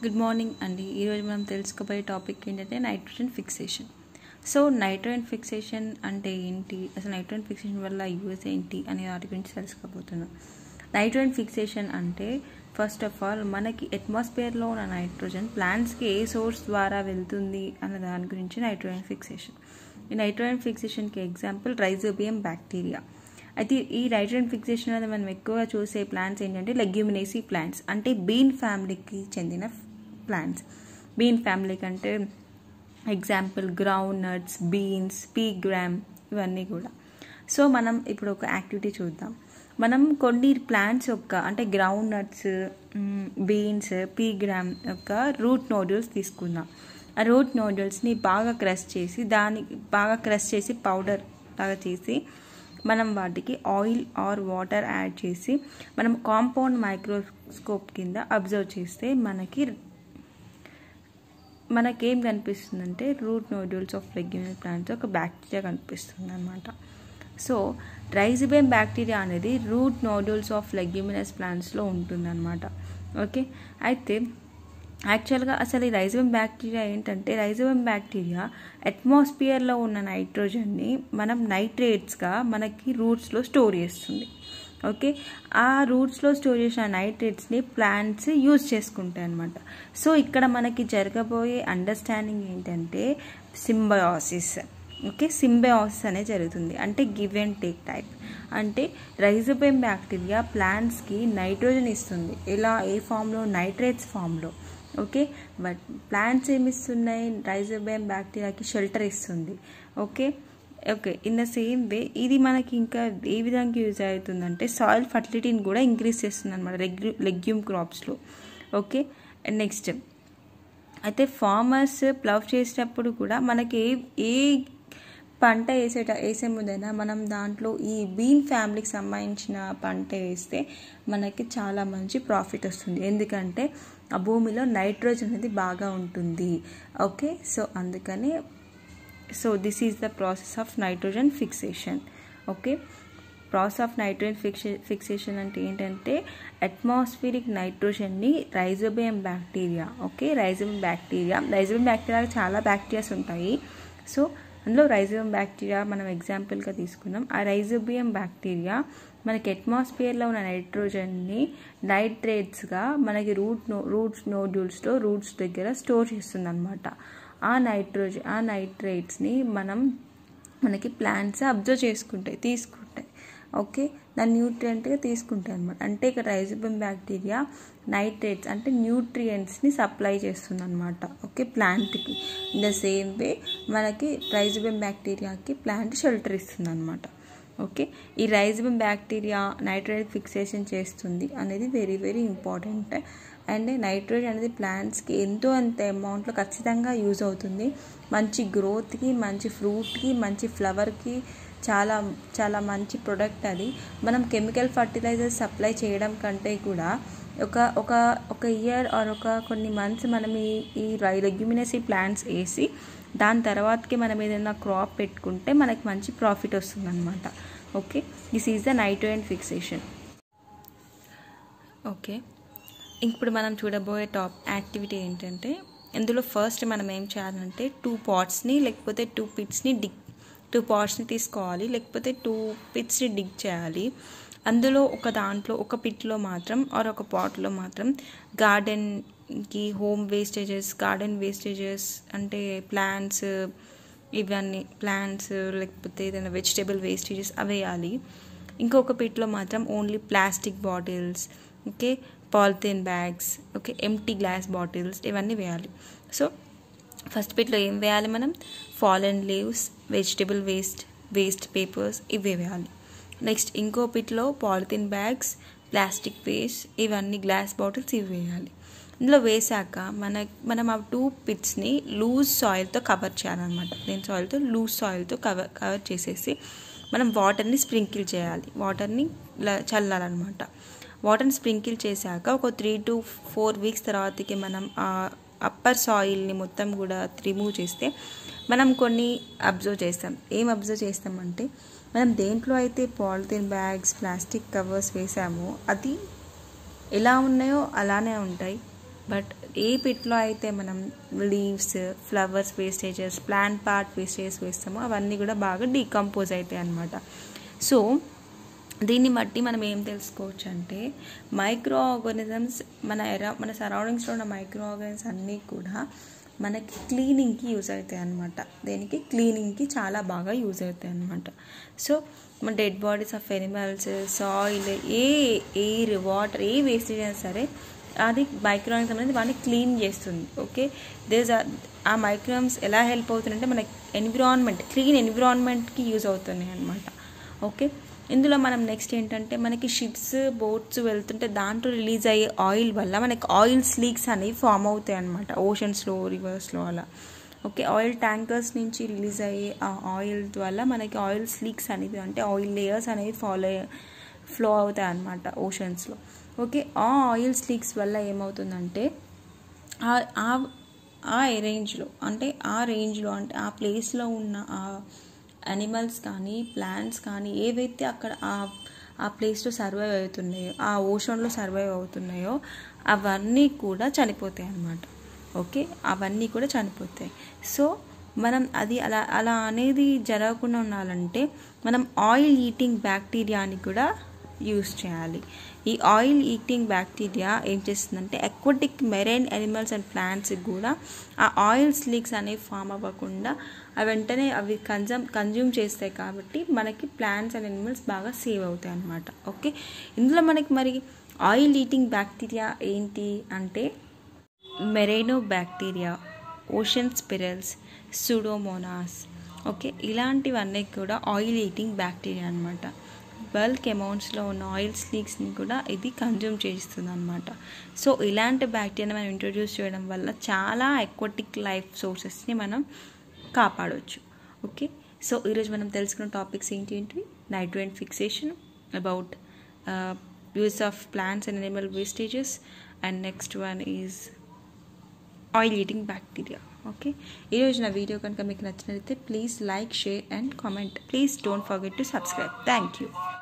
good morning అండి ఈరోజు మనం తెలుసుకోబోయే టాపిక్ ఏంటంటే nitrogen fixation so nitrogen fixation అంటే ఏంటి అసలు నైట్రోజన్ ఫిక్సేషన్ వల్ల యూఎస్ ఏంటి అనే వాటి గురించి తెలుసుకోబోతున్నాం నైట్రోజన్ ఫిక్సేషన్ అంటే ఫస్ట్ ఆఫ్ ఆల్ మనకి అట్మాస్ఫియర్లో ఉన్న నైట్రోజన్ ప్లాంట్స్కి ఏ సోర్స్ ద్వారా వెళ్తుంది అన్న దాని గురించి నైట్రోజన్ ఫిక్సేషన్ ఈ నైట్రోజన్ ఫిక్సేషన్కి ఎగ్జాంపుల్ రైజోబియం బ్యాక్టీరియా అయితే ఈ నైట్రోజన్ ఫిక్సేషన్ అనేది మనం ఎక్కువగా చూసే ప్లాంట్స్ ఏంటంటే లెగ్యూమినేసీ ప్లాంట్స్ అంటే బీన్ ఫ్యామిలీకి చెందిన ప్లాంట్స్ బీన్ ఫ్యామిలీకి అంటే example ground nuts beans pea gram ఇవన్నీ కూడా సో మనం ఇప్పుడు ఒక యాక్టివిటీ చూద్దాం మనం కొన్ని ప్లాంట్స్ యొక్క అంటే ground nuts beans pea gram యొక్క రూట్ నోడ్యూల్స్ తీసుకుందాం ఆ రూట్ నోడ్యూల్స్ని బాగా క్రష్ చేసి దాని బాగా క్రష్ చేసి పౌడర్ లాగా చేసి మనం వాటికి ఆయిల్ ఆర్ వాటర్ యాడ్ చేసి మనం కాంపౌండ్ మైక్రోస్కోప్ కింద అబ్జర్వ్ చేస్తే మనకి మనకేం కనిపిస్తుందంటే root nodules of regular plants ఒక బ్యాక్టీరియా కనిపిస్తుంది అనమాట సో రైజిబేమ్ బ్యాక్టీరియా అనేది రూట్ నోడ్యూల్స్ ఆఫ్ లెగ్యూమినస్ ప్లాంట్స్లో ఉంటుందన్నమాట ఓకే అయితే యాక్చువల్గా అసలు ఈ రైజోబెమ్ బ్యాక్టీరియా ఏంటంటే రైజోబెమ్ బ్యాక్టీరియా అట్మాస్ఫియర్లో ఉన్న నైట్రోజన్ని మనం నైట్రేట్స్గా మనకి రూట్స్లో స్టోర్ చేస్తుంది ఓకే ఆ రూట్స్లో స్టోర్ చేసిన నైట్రేట్స్ని ప్లాంట్స్ యూజ్ చేసుకుంటాయి అనమాట సో ఇక్కడ మనకి జరగబోయే అండర్స్టాండింగ్ ఏంటంటే సింబయాసిస్ ఓకే సింబయాసిస్ అనేది జరుగుతుంది అంటే గివ్ అండ్ టేక్ టైప్ అంటే రైజోబెమ్ బ్యాక్టీరియా ప్లాంట్స్కి నైట్రోజన్ ఇస్తుంది ఎలా ఏ ఫామ్లో నైట్రేట్స్ ఫామ్లో ఓకే బట్ ప్లాంట్స్ ఏమి ఇస్తున్నాయి రైజోబేమ్ బ్యాక్టీరియాకి షెల్టర్ ఇస్తుంది okay okay in the same way ఇది మనకి ఇంకా ఏ విధంగా యూజ్ అవుతుందంటే సాయిల్ ఫర్టిలిటీని కూడా ఇంక్రీజ్ చేస్తుంది అనమాట రెగ్యూ లెగ్యూమ్ క్రాప్స్లో ఓకే అండ్ నెక్స్ట్ అయితే ఫార్మర్స్ ప్లవ్ చేసేటప్పుడు కూడా మనకి ఏ ఏ పంట వేసేట వేసే ముందైనా మనం దాంట్లో ఈ బీన్ ఫ్యామిలీకి సంబంధించిన పంట వేస్తే మనకి చాలా మంచి ప్రాఫిట్ వస్తుంది ఎందుకంటే ఆ భూమిలో నైట్రోజన్ అనేది బాగా ఉంటుంది ఓకే సో అందుకని so this is the process of nitrogen fixation okay process of nitrogen ఫిక్సే ఫిక్సేషన్ అంటే ఏంటంటే అట్మాస్ఫిరిక్ నైట్రోజన్ని rhizobium bacteria okay rhizobium bacteria rhizobium bacteria చాలా బ్యాక్టీరియాస్ ఉంటాయి సో అందులో రైజోబియం బ్యాక్టీరియా మనం ఎగ్జాంపుల్గా తీసుకున్నాం ఆ రైజోబియం బ్యాక్టీరియా మనకి అట్మాస్ఫియర్లో ఉన్న నైట్రోజన్ని నైట్రేట్స్గా మనకి రూట్ నో రూట్స్ నోడ్యూల్స్లో రూట్స్ దగ్గర స్టోర్ చేస్తుంది అనమాట ఆ నైట్రోజన్ ఆ నైట్రేట్స్ని మనం మనకి ప్లాంట్స్ అబ్జర్వ్ చేసుకుంటాయి తీసుకుంటాయి ఓకే దాని న్యూట్రియంట్గా తీసుకుంటాయి అనమాట అంటే ఇక్కడ రైజోబియం బ్యాక్టీరియా నైట్రేట్స్ అంటే న్యూట్రియంట్స్ని సప్లై చేస్తుంది అనమాట ఓకే ప్లాంట్కి ఇన్ ద సేమ్ వే మనకి రైజోబియం బ్యాక్టీరియాకి ప్లాంట్ షెల్టర్ ఇస్తుంది అనమాట ఓకే ఈ రైజోబియం బ్యాక్టీరియా నైట్రోజన్ ఫిక్సేషన్ చేస్తుంది అనేది very very important and nitrogen అనేది ప్లాంట్స్కి ఎంతో అంత అమౌంట్లో ఖచ్చితంగా యూజ్ అవుతుంది మంచి గ్రోత్కి మంచి ఫ్రూట్కి మంచి ఫ్లవర్కి చాలా చాలా మంచి ప్రొడక్ట్ అది మనం కెమికల్ ఫర్టిలైజర్ సప్లై చేయడం కంటే కూడా ఒక ఒక ఒక ఇయర్ ఆర్ ఒక కొన్ని మంత్స్ మనం ఈ ఈ లెగ్యుమినసీ ప్లాంట్స్ వేసి దాని తర్వాతకి మనం ఏదైనా క్రాప్ పెట్టుకుంటే మనకి మంచి ప్రాఫిట్ వస్తుంది అనమాట okay this is the nitrogen fixation okay ఇప్పుడు మనం చూడబోయే టాప్ యాక్టివిటీ ఏంటంటే ఇందులో ఫస్ట్ మనం ఏం చేయాలంటే టూ పాట్స్ని లేకపోతే టూ పిట్స్ని డిగ్ టూ పాట్స్ని తీసుకోవాలి లేకపోతే టూ పిట్స్ని డిగ్ చేయాలి అందులో ఒక దాంట్లో ఒక పిట్లో మాత్రం ఆర్ ఒక పాట్లో మాత్రం గార్డెన్కి హోమ్ వేస్టేజెస్ గార్డెన్ వేస్టేజెస్ అంటే ప్లాంట్స్ ఇవన్నీ ప్లాంట్స్ లేకపోతే ఏదైనా వెజిటేబుల్ వేస్టేజెస్ అవి వేయాలి ఇంకొక పిట్లో మాత్రం only plastic bottles okay polythene bags okay empty glass bottles ఇవన్నీ వేయాలి సో ఫస్ట్ పిట్లో ఏం వేయాలి మనం fallen leaves vegetable waste waste papers ఇవి వేయాలి నెక్స్ట్ ఇంకో పిట్లో పాలిథిన్ బ్యాగ్స్ ప్లాస్టిక్ వేస్ట్ ఇవన్నీ గ్లాస్ బాటిల్స్ ఇవి వేయాలి ఇందులో వేసాక మన మనం ఆ టూ పిట్స్ని లూజ్ సాయిల్తో కవర్ చేయాలన్నమాట నేను సాయిల్తో లూజ్ సాయిల్తో కవర్ కవర్ చేసేసి మనం వాటర్ని స్ప్రింకిల్ చేయాలి వాటర్ని చల్లాలన్నమాట వాటర్ని స్ప్రింకిల్ చేశాక ఒక త్రీ టు ఫోర్ వీక్స్ తర్వాతకి మనం ఆ అప్పర్ సాయిల్ని మొత్తం కూడా రిమూవ్ చేస్తే మనం కొన్ని అబ్జర్వ్ చేస్తాం ఏం అబ్జర్వ్ చేస్తామంటే మనం దేంట్లో అయితే పాలిథిన్ బ్యాగ్స్ ప్లాస్టిక్ కవర్స్ వేసామో అది ఎలా ఉన్నాయో అలానే ఉంటాయి బట్ ఏ పిట్లో అయితే మనం leaves flowers wastages plant part wastages వేస్తామో అవన్నీ కూడా బాగా డీకంపోజ్ అవుతాయి అన్నమాట సో దీన్ని బట్టి మనం ఏం తెలుసుకోవచ్చు అంటే మైక్రో ఆర్గానిజమ్స్ మన ఎరా మన సరౌండింగ్స్లో ఉన్న మైక్రో ఆర్గానిజమ్స్ అన్నీ కూడా మనకి క్లీనింగ్కి యూజ్ అవుతాయి అనమాట దేనికి క్లీనింగ్కి చాలా బాగా యూజ్ అవుతాయి అనమాట సో మన dead bodies of animals soil ఏ ఎయిర్ వాటర్ ఏ వేస్టేజ్ అయినా సరే అది మైక్రోన్స్ అనేది వాటిని క్లీన్ చేస్తుంది ఓకే దేస్ ఆ మైక్రోన్స్ ఎలా హెల్ప్ అవుతుందంటే మన ఎన్విరాన్మెంట్ క్లీన్ ఎన్విరాన్మెంట్కి యూజ్ అవుతున్నాయి అనమాట ఓకే ఇందులో మనం నెక్స్ట్ ఏంటంటే మనకి షిప్స్ బోట్స్ వెళ్తుంటే దాంట్లో రిలీజ్ అయ్యే ఆయిల్ వల్ల మనకి ఆయిల్ స్లీక్స్ అనేవి ఫామ్ అవుతాయి అనమాట ఓషన్స్లో రివర్స్లో అలా ఓకే ఆయిల్ ట్యాంకర్స్ నుంచి రిలీజ్ అయ్యే ఆ ఆయిల్ వల్ల మనకి ఆయిల్ స్లీక్స్ అనేవి అంటే ఆయిల్ లేయర్స్ అనేవి ఫాలో ఫ్లో అవుతాయి అనమాట ఓషన్స్లో ఓకే ఆ ఆయిల్ స్లీక్స్ వల్ల ఏమవుతుందంటే ఆ రేంజ్లో అంటే ఆ రేంజ్లో అంటే ఆ ప్లేస్లో ఉన్న ఆ అనిమల్స్ కానీ ప్లాంట్స్ కానీ ఏవైతే అక్కడ ఆ ఆ ప్లేస్లో సర్వైవ్ అవుతున్నాయో ఆ ఓషన్లో సర్వైవ్ అవుతున్నాయో అవన్నీ కూడా చనిపోతాయి అన్నమాట ఓకే అవన్నీ కూడా చనిపోతాయి సో మనం అది అలా అలా అనేది జరగకుండా ఉండాలంటే మనం ఆయిల్ ఈటింగ్ బ్యాక్టీరియాని కూడా యూస్ చేయాలి ఈ ఆయిల్ ఈటింగ్ బ్యాక్టీరియా ఏం చేస్తుందంటే ఎక్వటిక్ మెరైన్ ఎనిమల్స్ అండ్ ప్లాంట్స్కి కూడా ఆ ఆయిల్ స్లీక్స్ అనేవి ఫామ్ అవ్వకుండా అవి వెంటనే అవి కన్జమ్ కన్జ్యూమ్ చేస్తాయి కాబట్టి మనకి ప్లాంట్స్ అండ్ ఎనిమల్స్ బాగా సేవ్ అవుతాయి అన్నమాట ఓకే ఇందులో మనకి మరి ఆయిల్ ఈటింగ్ బ్యాక్టీరియా ఏంటి అంటే marinobacter oceanospirillum pseudomonas okay ఇలాంటివన్నీ కూడా ఆయిల్ ఈటింగ్ బ్యాక్టీరియా అనమాట బల్క్ అమౌంట్స్లో ఉన్న ఆయిల్ స్లీక్స్ని కూడా ఇది కన్జ్యూమ్ చేస్తుంది అనమాట సో ఇలాంటి బ్యాక్టీరియాని మనం ఇంట్రొడ్యూస్ చేయడం వల్ల చాలా ఎక్వటిక్ లైఫ్ సోర్సెస్ని మనం కాపాడవచ్చు ఓకే సో ఈరోజు మనం తెలుసుకున్న టాపిక్స్ ఏంటి ఏంటి nitrogen fixation about use of plants and animal wastages and next one is oil eating bacteria okay ఈరోజు నా వీడియో కనుక మీకు నచ్చినట్లయితే please like share and comment please don't forget to subscribe thank you